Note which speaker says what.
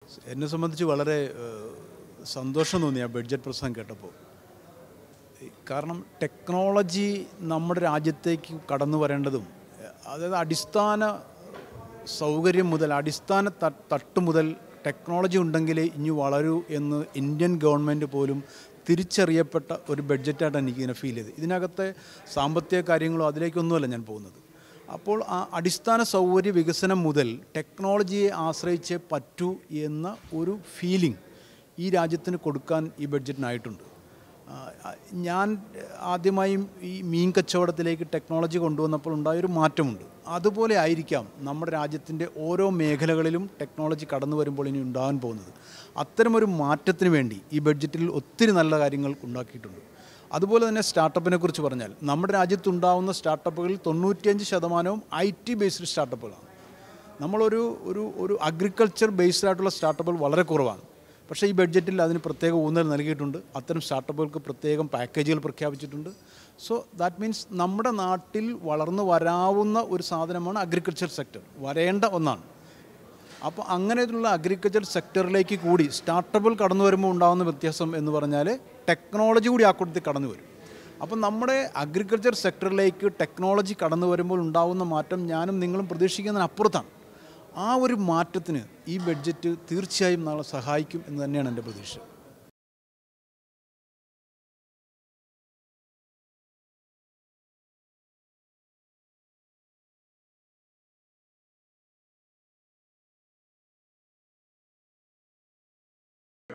Speaker 1: എന്നെ സംബന്ധിച്ച് വളരെ ഏഹ്, സന്തോഷം തോന്നി ആ ബഡ്ജറ്റ് പ്രസംഗം കേട്ടപ്പോൾ കാരണം ടെക്നോളജി നമ്മുടെ രാജ്യത്തേക്ക് കടന്നു വരേണ്ടതും ഏഹ്, അതായത് അടിസ്ഥാന സൗകര്യം മുതൽ അടിസ്ഥാന ത- തട്ട് മുതൽ ടെക്നോളജി ഉണ്ടെങ്കിലേ ഇനി വളരൂ എന്ന് ഇന്ത്യൻ ഗവൺമെൻറ് പോലും തിരിച്ചറിയപ്പെട്ട ഒരു ബഡ്ജറ്റായിട്ടാണ് എനിക്കിതിനെ ഫീൽ ചെയ്തത് ഇതിനകത്തെ സാമ്പത്തിക കാര്യങ്ങളോ അതിലേക്കൊന്നുമല്ല ഞാൻ പോകുന്നത് അപ്പോൾ ആ അടിസ്ഥാന സൗകര്യ വികസനം മുതൽ ടെക്നോളജിയെ ആശ്രയിച്ചേ പറ്റൂ എന്ന ഒരു ഫീലിംഗ് ഈ രാജ്യത്തിന് കൊടുക്കാൻ ഈ ബഡ്ജറ്റിനായിട്ടുണ്ട് ആ, ആ, ഞാൻ ആദ്യമായും ഈ മീൻ കച്ചവടത്തിലേക്ക് ടെക്നോളജി കൊണ്ടുവന്നപ്പോൾ ഉണ്ടായൊരു മാറ്റമുണ്ട് അതുപോലെ ആയിരിക്കാം നമ്മുടെ രാജ്യത്തിൻ്റെ ഓരോ മേഖലകളിലും ടെക്നോളജി കടന്നു വരുമ്പോൾ ഇനി ഉണ്ടാകാൻ പോകുന്നത് അത്തരമൊരു മാറ്റത്തിന് വേണ്ടി ഈ ബഡ്ജറ്റിൽ ഒത്തിരി നല്ല കാര്യങ്ങൾ ഉണ്ടാക്കിയിട്ടുണ്ട് അതുപോലെ തന്നെ സ്റ്റാർട്ടപ്പിനെ കുറിച്ച് പറഞ്ഞാൽ നമ്മുടെ രാജ്യത്തുണ്ടാവുന്ന സ്റ്റാർട്ടപ്പുകളിൽ തൊണ്ണൂറ്റിയഞ്ച് ശതമാനവും ഐ ടി ബേസ്ഡ് സ്റ്റാർട്ടപ്പുകളാണ് നമ്മളൊരു ഒരു ഒരു അഗ്രികൾച്ചർ ബേസ്ഡ് ആയിട്ടുള്ള സ്റ്റാർട്ടപ്പുകൾ വളരെ കുറവാണ് പക്ഷേ ഈ ബഡ്ജറ്റിൽ അതിന് പ്രത്യേക ഊന്നൽ നൽകിയിട്ടുണ്ട് അത്തരം സ്റ്റാർട്ടപ്പുകൾക്ക് പ്രത്യേകം പാക്കേജുകൾ പ്രഖ്യാപിച്ചിട്ടുണ്ട് സോ ദാറ്റ് മീൻസ് നമ്മുടെ നാട്ടിൽ വളർന്നു വരാവുന്ന ഒരു സാധനമാണ് അഗ്രികൾച്ചർ സെക്ടർ വരേണ്ട ഒന്നാണ് അപ്പോൾ അങ്ങനെയുള്ള അഗ്രികൾച്ചർ സെക്ടറിലേക്ക് കൂടി സ്റ്റാർട്ടപ്പുകൾ കടന്നു വരുമ്പോൾ ഉണ്ടാകുന്ന വ്യത്യാസം എന്ന് പറഞ്ഞാൽ ടെക്നോളജി കൂടി ആ കൂട്ടത്തിൽ കടന്നു വരും അപ്പം നമ്മുടെ അഗ്രികൾച്ചർ സെക്ടറിലേക്ക് ടെക്നോളജി കടന്നു വരുമ്പോൾ ഉണ്ടാകുന്ന മാറ്റം ഞാനും നിങ്ങളും പ്രതീക്ഷിക്കുന്നതിന് അപ്പുറത്താണ് ആ ഒരു മാറ്റത്തിന് ഈ ബഡ്ജറ്റ് തീർച്ചയായും നാളെ സഹായിക്കും എന്ന് തന്നെയാണ് എൻ്റെ പ്രതീക്ഷ